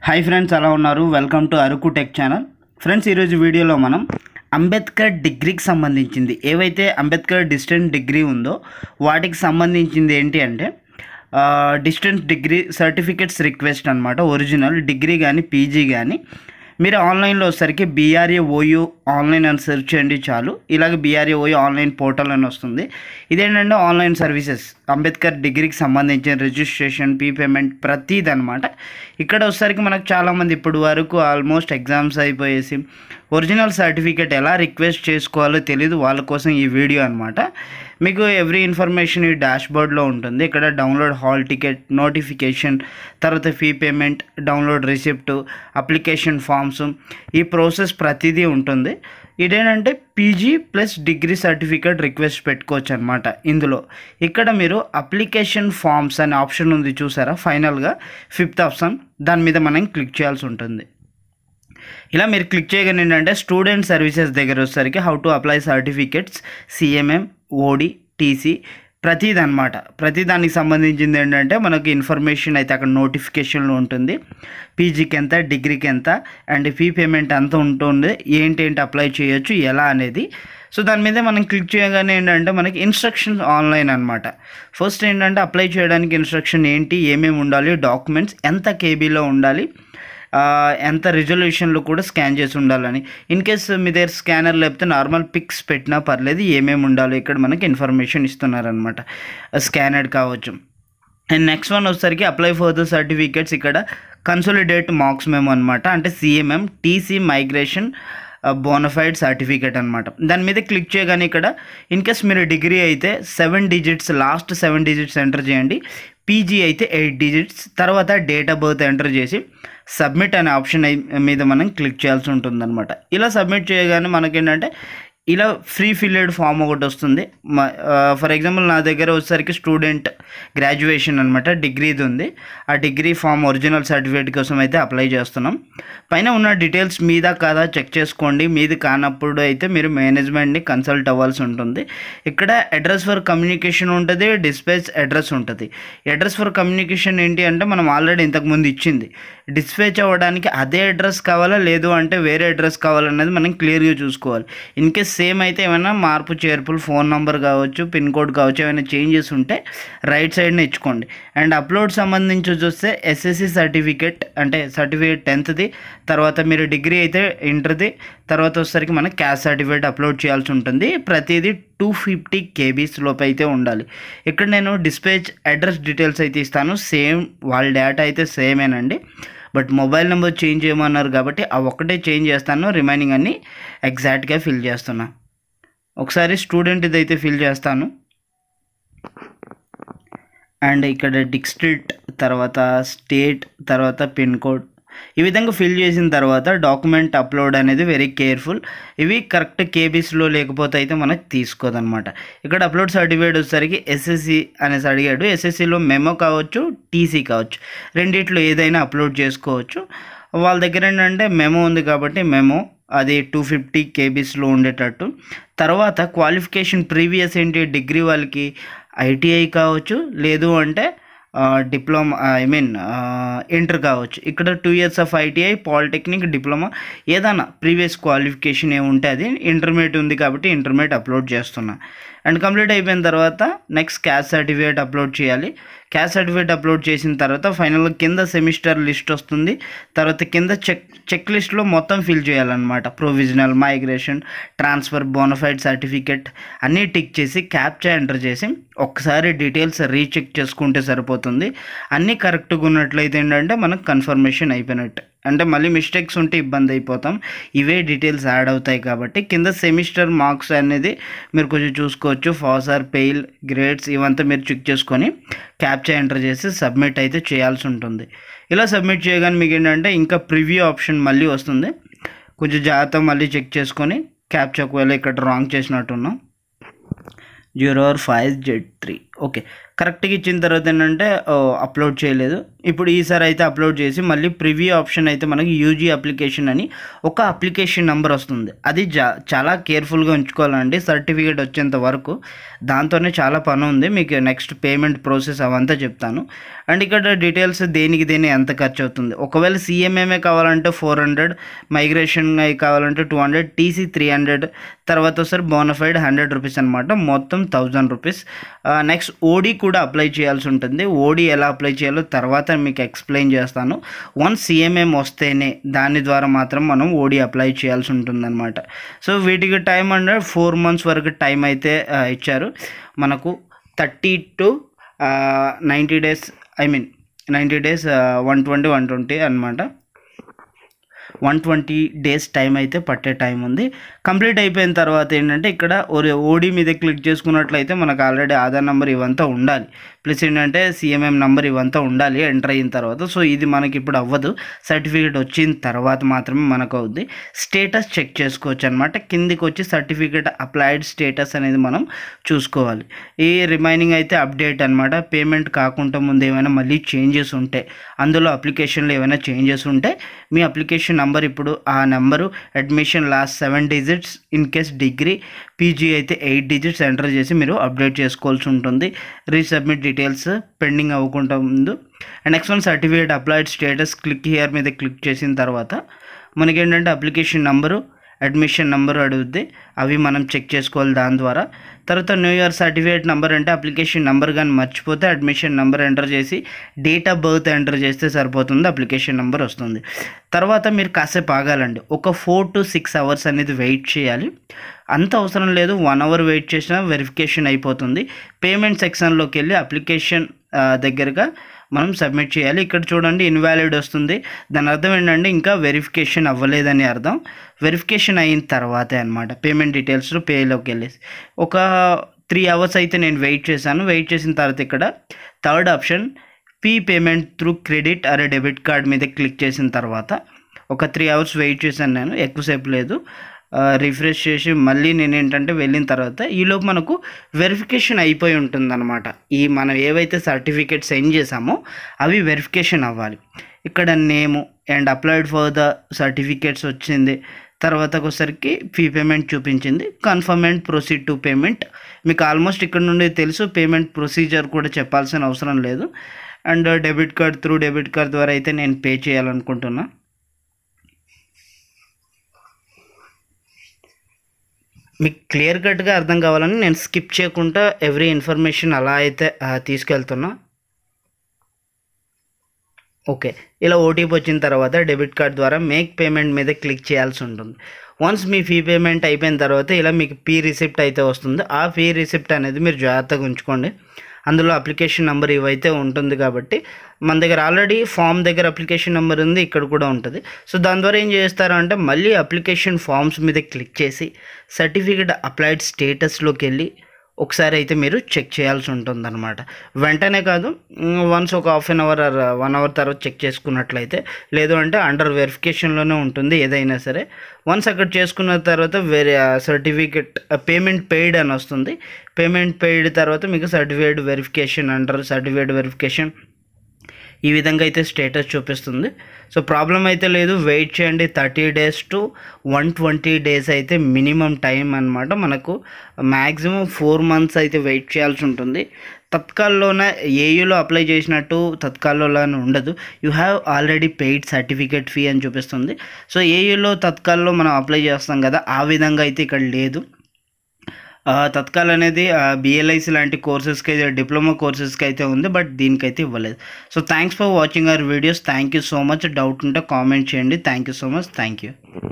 hi friends ఎలా ఉన్నారు welcome to Araku tech channel friends ఈరోజు వీడియోలో మనం అంబేద్కర్ డిగ్రీకి సంబంధించింది ఏవైతే అంబేద్కర్ డిస్టెన్స్ డిగ్రీ ఉందో వాటికి సంబంధించింది ఏంటి అంటే డిస్టెన్స్ డిగ్రీ సర్టిఫికెట్స్ రిక్వెస్ట్ అనమాట ఒరిజినల్ డిగ్రీ కానీ పీజీ కానీ మీరు ఆన్లైన్లో వచ్చేసరికి బీఆర్ఏ ఓయూ ఆన్లైన్ అని సెర్చ్ చేయండి చాలు ఇలాగ బీఆర్ఏ ఓయూ ఆన్లైన్ పోర్టల్ అని వస్తుంది ఇదేంటంటే ఆన్లైన్ సర్వీసెస్ అంబేద్కర్ డిగ్రీకి సంబంధించిన రిజిస్ట్రేషన్ పీ పేమెంట్ ప్రతిది అనమాట ఇక్కడ వచ్చేసరికి మనకు చాలామంది ఇప్పుడు వరకు ఆల్మోస్ట్ ఎగ్జామ్స్ అయిపోయేసి ఒరిజినల్ సర్టిఫికేట్ ఎలా రిక్వెస్ట్ చేసుకోవాలో తెలియదు వాళ్ళ కోసం ఈ వీడియో అనమాట మీకు ఎవ్రీ ఇన్ఫర్మేషన్ ఈ డాష్ బోర్డ్లో ఉంటుంది ఇక్కడ డౌన్లోడ్ హాల్ టికెట్ నోటిఫికేషన్ తర్వాత fee payment download receipt application forms ఈ ప్రాసెస్ ప్రతిదీ ఉంటుంది ఇదేంటంటే PG plus degree certificate request పెట్టుకోవచ్చు అనమాట ఇందులో ఇక్కడ మీరు అప్లికేషన్ ఫామ్స్ అనే ఆప్షన్ ఉంది చూసారా ఫైనల్గా ఫిఫ్త్ ఆప్షన్ దాని మీద మనం క్లిక్ చేయాల్సి ఉంటుంది ఇలా మీరు క్లిక్ చేయగానే ఏంటంటే స్టూడెంట్ సర్వీసెస్ దగ్గర వచ్చేసరికి how to apply certificates CMM OD TC ప్రతిది అనమాట ప్రతి దానికి సంబంధించింది ఏంటంటే మనకి ఇన్ఫర్మేషన్ అయితే అక్కడ నోటిఫికేషన్లో ఉంటుంది పీజీకి ఎంత డిగ్రీకి ఎంత అండ్ ఫీ పేమెంట్ ఎంత ఉంటుంది ఏంటి ఏంటి అప్లై చేయొచ్చు ఎలా అనేది సో దాని మీద మనం క్లిక్ చేయగానే ఏంటంటే మనకి ఇన్స్ట్రక్షన్స్ ఆన్లైన్ అనమాట ఫస్ట్ ఏంటంటే అప్లై చేయడానికి ఇన్స్ట్రక్షన్ ఏంటి ఏమేమి ఉండాలి డాక్యుమెంట్స్ ఎంత కేబీలో ఉండాలి ఆ, ఎంత రిజల్యూషన్లో కూడా స్కాన్ చేసి ఉండాలని ఇన్ కేస్ మీ దగ్గర స్కానర్ లేకపోతే నార్మల్ పిక్స్ పెట్టినా పర్లేదు ఏమేమి ఉండాలో ఇక్కడ మనకి ఇన్ఫర్మేషన్ ఇస్తున్నారనమాట స్కానర్డ్ కావచ్చు అండ్ నెక్స్ట్ వన్ వచ్చేసరికి అప్లై ఫర్ ద సర్టిఫికేట్స్ ఇక్కడ కన్సోలిడేట్ మార్క్స్ మేము అనమాట అంటే CMM TC migration bonafide certificate అనమాట దాని మీద క్లిక్ చేయగానే ఇక్కడ ఇన్ కేస్ మీరు డిగ్రీ అయితే seven digits last seven digits enter చేయండి పీజీ అయితే ఎయిట్ డిజిట్స్ తర్వాత డేట్ ఆఫ్ బర్త్ ఎంటర్ చేసి సబ్మిట్ అనే ఆప్షన్ అయి- మీద మనం క్లిక్ చేయాల్సి ఉంటుందన్నమాట ఇలా సబ్మిట్ చేయగానే మనకేంటంటే ఇలా ఫ్రీ ఫిల్లెడ్ ఫామ్ ఒకటి వస్తుంది ఫర్ ఎగ్జాంపుల్ నా దగ్గర వచ్చేసరికి స్టూడెంట్ గ్రాడ్యుయేషన్ అనమాట డిగ్రీది ఉంది ఆ డిగ్రీ ఫామ్ ఒరిజినల్ సర్టిఫికేట్ కోసం అయితే అప్లై చేస్తున్నాం పైన ఉన్న డీటెయిల్స్ మీద కాదా చెక్ చేసుకోండి మీది కానప్పుడు అయితే మీరు మేనేజ్మెంట్ని కన్సల్ట్ అవ్వాల్సి ఉంటుంది ఇక్కడ అడ్రస్ ఫర్ కమ్యూనికేషన్ ఉంటుంది డిస్పాచ్ అడ్రస్ ఉంటుంది అడ్రస్ ఫర్ కమ్యూనికేషన్ ఏంటి అంటే మనం ఆల్రెడీ ఇంతకుముందు ఇచ్చింది డిస్పాచ్ అవ్వడానికి అదే అడ్రస్ కావాలా లేదు అంటే వేరే అడ్రస్ కావాలన్నది మనం క్లియర్గా చూసుకోవాలి ఇన్ కేస్ సేమ్ అయితే ఏమైనా మార్పు చేర్పులు ఫోన్ నెంబర్ కావచ్చు పిన్ కోడ్ కావచ్చు ఏమైనా చేంజెస్ ఉంటే రైట్ సైడ్ని ఇచ్చుకోండి అండ్ అప్లోడ్ సంబంధించి చూస్తే ఎస్ఎస్సి సర్టిఫికేట్ అంటే సర్టిఫికేట్ టెన్త్ది తర్వాత మీరు డిగ్రీ అయితే ఇంటర్ది తర్వాత వచ్చేసరికి మనకి క్యాస్ట్ సర్టిఫికేట్ అప్లోడ్ చేయాల్సి ఉంటుంది ప్రతిదీ టూ ఫిఫ్టీ కేబీస్ లోపు అయితే ఉండాలి ఇక్కడ నేను డిస్పాచ్ అడ్రస్ డీటెయిల్స్ అయితే ఇస్తాను సేమ్ వాళ్ళ డేటా అయితే సేమేనండి బట్ మొబైల్ నెంబర్ చేంజ్ చేయమన్నారు కాబట్టి ఆ ఒక్కటే చేంజ్ చేస్తాను రిమైనింగ్ అన్ని ఎగ్జాక్ట్గా ఫిల్ చేస్తున్నా ఒకసారి స్టూడెంట్ ఇదైతే ఫిల్ చేస్తాను అండ్ ఇక్కడ డిస్ట్రిక్ట్ తర్వాత స్టేట్ తర్వాత పిన్ కోడ్ ఈ విధంగా ఫిల్ చేసిన తర్వాత డాక్యుమెంట్ అప్లోడ్ అనేది వెరీ కేర్ఫుల్ ఇవి కరెక్ట్ కేబీస్లో లేకపోతే అయితే మనకు తీసుకోదన్నమాట ఇక్కడ అప్లోడ్ సర్టిఫికేట్ వచ్చేసరికి ఎస్ఎస్సి అనేసి అడిగాడు ఎస్ఎస్సిలో మెమో కావచ్చు టీసీ కావచ్చు రెండిట్లో ఏదైనా అప్లోడ్ చేసుకోవచ్చు వాళ్ళ దగ్గర ఏంటంటే మెమో ఉంది కాబట్టి మెమో అది టూ ఫిఫ్టీ కేబీస్లో ఉండేటట్టు తర్వాత క్వాలిఫికేషన్ ప్రీవియస్ ఏంటి డిగ్రీ వాళ్ళకి ఐటీఐ కావచ్చు లేదు అంటే డిప్లొమా ఐ మీన్ ఇంటర్ కావచ్చు ఇక్కడ two years of ITI polytechnic diploma ఏదైనా ప్రీవియస్ క్వాలిఫికేషన్ ఏముంటే అది ఇంటర్మీడియట్ ఉంది కాబట్టి ఇంటర్మీడియట్ అప్లోడ్ చేస్తున్నా అండ్ కంప్లీట్ అయిపోయిన తర్వాత నెక్స్ట్ క్యాస్ట్ సర్టిఫికేట్ అప్లోడ్ చేయాలి క్యాస్ట్ సర్టిఫికేట్ అప్లోడ్ చేసిన తర్వాత ఫైనల్గా కింద సెమిస్టర్ లిస్ట్ వస్తుంది తర్వాత కింద చెక్ చెక్ లిస్ట్లో మొత్తం ఫిల్ చేయాలన్నమాట provisional migration transfer bonafide certificate అన్నీ టిక్ చేసి క్యాప్చా ఎంటర్ చేసి ఒక్కసారి డీటెయిల్స్ రీచెక్ చేసుకుంటే సరిపోతుంది అన్నీ కరెక్ట్గా ఉన్నట్లయితే ఏంటంటే మనకు కన్ఫర్మేషన్ అయిపోయినట్టు అంటే మళ్ళీ మిస్టేక్స్ ఉంటే ఇబ్బంది అయిపోతాం ఇవే డీటెయిల్స్ యాడ్ అవుతాయి కాబట్టి కింద సెమిస్టర్ మార్క్స్ అనేది మీరు కొంచెం చూసుకోవచ్చు ఫాసర్ పెయిల్ గ్రేడ్స్ ఇవంతా మీరు చెక్ చేసుకొని క్యాప్చా ఎంటర్ చేసి సబ్మిట్ అయితే చేయాల్సి ఉంటుంది ఇలా సబ్మిట్ చేయగానే మీకు ఏంటంటే ఇంకా ప్రివ్యూ ఆప్షన్ మళ్ళీ వస్తుంది కొంచెం జాగ్రత్త మళ్ళీ చెక్ చేసుకొని క్యాప్చా ఒకవేళ ఇక్కడ రాంగ్ చేసినట్టున్నాం zero R five Z three okay కరెక్ట్గా ఇచ్చిన తర్వాత ఏంటంటే అప్లోడ్ చేయలేదు ఇప్పుడు ఈసారి అయితే అప్లోడ్ చేసి మళ్ళీ ప్రివ్యూ ఆప్షన్ అయితే మనకి యూజీ అప్లికేషన్ అని ఒక అప్లికేషన్ నెంబర్ వస్తుంది అది జా చాలా కేర్ఫుల్గా ఉంచుకోవాలండి సర్టిఫికేట్ వచ్చేంత వరకు దాంతోనే చాలా పని ఉంది మీకు నెక్స్ట్ పేమెంట్ ప్రాసెస్ అవంతా చెప్తాను అండ్ ఇక్కడ డీటెయిల్స్ దేనికి దేని ఎంత ఖర్చు అవుతుంది ఒకవేళ సిఎంఎంఏ కావాలంటే ఫోర్ హండ్రెడ్ మైగ్రేషన్ అయి కావాలంటే two hundred TC three hundred తర్వాత ఒకసారి బోనఫైడ్ హండ్రెడ్ రూపీస్ అనమాట మొత్తం థౌజండ్ రూపీస్ నెక్స్ట్ ఓడి కూడా అప్లై చేయాల్సి ఉంటుంది ఓడి ఎలా అప్లై చేయాలో తర్వాత మీకు ఎక్స్ప్లెయిన్ చేస్తాను వన్స్ సిఎంఎం వస్తేనే దాని ద్వారా మాత్రం మనం ఓడి అప్లై చేయాల్సి ఉంటుందన్నమాట సో వీటికి టైం అంటే ఫోర్ మంత్స్ వరకు టైం అయితే ఆ, ఇచ్చారు మనకు thirty to ninety days I mean ninety days one twenty one twenty అనమాట వన్ ట్వంటీ డేస్ టైం అయితే పట్టే టైం ఉంది కంప్లీట్ అయిపోయిన తర్వాత ఏంటంటే ఇక్కడ ఓడి మీద క్లిక్ చేసుకున్నట్లయితే మనకు ఆల్రెడీ ఆధార్ నెంబర్ ఇవంతా ఉండాలి ప్లస్ ఏంటంటే సిఎంఎం నెంబర్ ఇవంతా ఉండాలి ఎంటర్ అయిన తర్వాత సో ఇది మనకి ఇప్పుడు అవ్వదు సర్టిఫికేట్ వచ్చిన తర్వాత మాత్రమే మనకు అవుద్ది స్టేటస్ చెక్ చేసుకోవచ్చు అనమాట కిందికి వచ్చి సర్టిఫికేట్ అప్లైడ్ స్టేటస్ అనేది మనం చూసుకోవాలి ఈ రిమైనింగ్ అయితే అప్డేట్ అనమాట పేమెంట్ కాకుండా ముందు ఏమైనా మళ్ళీ చేంజెస్ ఉంటే అందులో అప్లికేషన్లో ఏమైనా చేంజెస్ ఉంటే మీ అప్లికేషన్ నెంబర్ ఇప్పుడు ఆ number admission last seven digits in case degree PG అయితే ఎయిట్ డిజిట్స్ ఎంటర్ చేసి మీరు అప్డేట్ చేసుకోవాల్సి ఉంటుంది రీసబ్మిట్ డీటెయిల్స్ పెండింగ్ అవ్వకుండా ముందు and next one certificate applied status click here మీద క్లిక్ చేసిన తర్వాత మనకి ఏంటంటే అప్లికేషన్ నెంబరు అడ్మిషన్ నెంబర్ అడుగుద్ది అవి మనం చెక్ చేసుకోవాలి దాని ద్వారా తర్వాత న్యూ ఇయర్ సర్టిఫికేట్ నెంబర్ అంటే అప్లికేషన్ నెంబర్ కానీ మర్చిపోతే అడ్మిషన్ నెంబర్ ఎంటర్ చేసి డేట్ ఆఫ్ బర్త్ ఎంటర్ చేస్తే సరిపోతుంది అప్లికేషన్ నెంబర్ వస్తుంది తర్వాత మీరు కాసేపు ఆగాలండి ఒక ఫోర్ టు సిక్స్ అవర్స్ అనేది వెయిట్ చేయాలి అంత అవసరం లేదు వన్ అవర్ వెయిట్ చేసినా వెరిఫికేషన్ అయిపోతుంది పేమెంట్ సెక్షన్లోకి వెళ్ళి అప్లికేషన్ ఆ, దగ్గరగా మనం సబ్మిట్ చేయాలి ఇక్కడ చూడండి ఇన్వాలిడ్ వస్తుంది దాని అర్థం ఏంటంటే ఇంకా వెరిఫికేషన్ అవ్వలేదని అర్థం వెరిఫికేషన్ అయిన తర్వాతే అనమాట పేమెంట్ డీటెయిల్స్ పేలోకి వెళ్ళేసి ఒక త్రీ అవర్స్ అయితే నేను వెయిట్ చేశాను వెయిట్ చేసిన తర్వాత ఇక్కడ థర్డ్ ఆప్షన్ పీ పేమెంట్ త్రూ క్రెడిట్ అరే డెబిట్ కార్డ్ మీద క్లిక్ చేసిన తర్వాత ఒక త్రీ అవర్స్ వెయిట్ చేశాను నేను ఎక్కువసేపు లేదు రిఫ్రెష్ చేసి మళ్ళీ నేను ఏంటంటే వెళ్ళిన తర్వాత ఈలోపు మనకు వెరిఫికేషన్ అయిపోయి ఉంటుందన్నమాట ఈ మనం ఏవైతే సర్టిఫికేట్ సెండ్ చేసామో అవి వెరిఫికేషన్ అవ్వాలి ఇక్కడ name and applied for the certificates వచ్చింది తర్వాత ఒకసారికి ఫీ పేమెంట్ చూపించింది confirm and proceed to payment మీకు ఆల్మోస్ట్ ఇక్కడ నుండి తెలుసు పేమెంట్ ప్రొసీజర్ కూడా చెప్పాల్సిన అవసరం లేదు and debit card through debit card ద్వారా అయితే నేను పే చేయాలనుకుంటున్నా మీకు క్లియర్ కట్గా అర్థం కావాలని నేను స్కిప్ చేయకుండా ఎవ్రీ ఇన్ఫర్మేషన్ అలా అయితే ఆ, తీసుకెళ్తున్నా ఓకే ఇలా ఓటీపీ వచ్చిన తర్వాత డెబిట్ కార్డ్ ద్వారా మేక్ పేమెంట్ మీద క్లిక్ చేయాల్సి ఉంటుంది వన్స్ మీ ఫీ పేమెంట్ అయిపోయిన తర్వాత ఇలా మీకు ఫీ రిసిప్ట్ అయితే వస్తుంది ఆ ఫీ రిసిప్ట్ అనేది మీరు జాగ్రత్తగా ఉంచుకోండి అందులో అప్లికేషన్ నెంబర్ ఇవైతే ఉంటుంది కాబట్టి మన దగ్గర ఆల్రెడీ ఫామ్ దగ్గర అప్లికేషన్ నెంబర్ ఉంది ఇక్కడ కూడా ఉంటుంది సో దాని ద్వారా ఏం చేస్తారు అంటే మళ్ళీ అప్లికేషన్ ఫామ్స్ మీద క్లిక్ చేసి సర్టిఫికేట్ అప్లైడ్ స్టేటస్లోకి వెళ్ళి ఒకసారి అయితే మీరు చెక్ చేయాల్సి ఉంటుంది అనమాట వెంటనే కాదు వన్స్ ఒక half an hour or one hour తర్వాత చెక్ చేసుకున్నట్లయితే లేదు అంటే అండర్ వెరిఫికేషన్లోనే ఉంటుంది ఏదైనా సరే వన్స్ అక్కడ చేసుకున్న తర్వాత వేరే సర్టిఫికేట్ పేమెంట్ పెయిడ్ అని వస్తుంది పేమెంట్ పెయిడ్ తర్వాత మీకు సర్టిఫికేట్ వెరిఫికేషన్ అంటారు సర్టిఫికేట్ వెరిఫికేషన్ ఈ విధంగా అయితే స్టేటస్ చూపిస్తుంది సో ప్రాబ్లం అయితే లేదు వెయిట్ చేయండి thirty days to one twenty days అయితే మినిమం టైం అనమాట మనకు మ్యాక్సిమం ఫోర్ మంత్స్ అయితే వెయిట్ చేయాల్సి ఉంటుంది తత్కాల్లోనే ఏయూలో అప్లై చేసినట్టు తత్కాల్లోనే ఉండదు you have already paid certificate fee అని చూపిస్తుంది సో ఏయూలో తత్కాల్లో మనం అప్లై చేస్తాం కదా ఆ విధంగా అయితే ఇక్కడ లేదు ఆ, తత్కాల్ అనేది బిఎల్ఐసి లాంటి కోర్సెస్కి అయితే డిప్లొమా కోర్సెస్కి అయితే ఉంది బట్ దీనికైతే ఇవ్వలేదు so thanks for watching our videos thank you so much doubt ఉంటే కామెంట్ చేయండి thank you so much thank you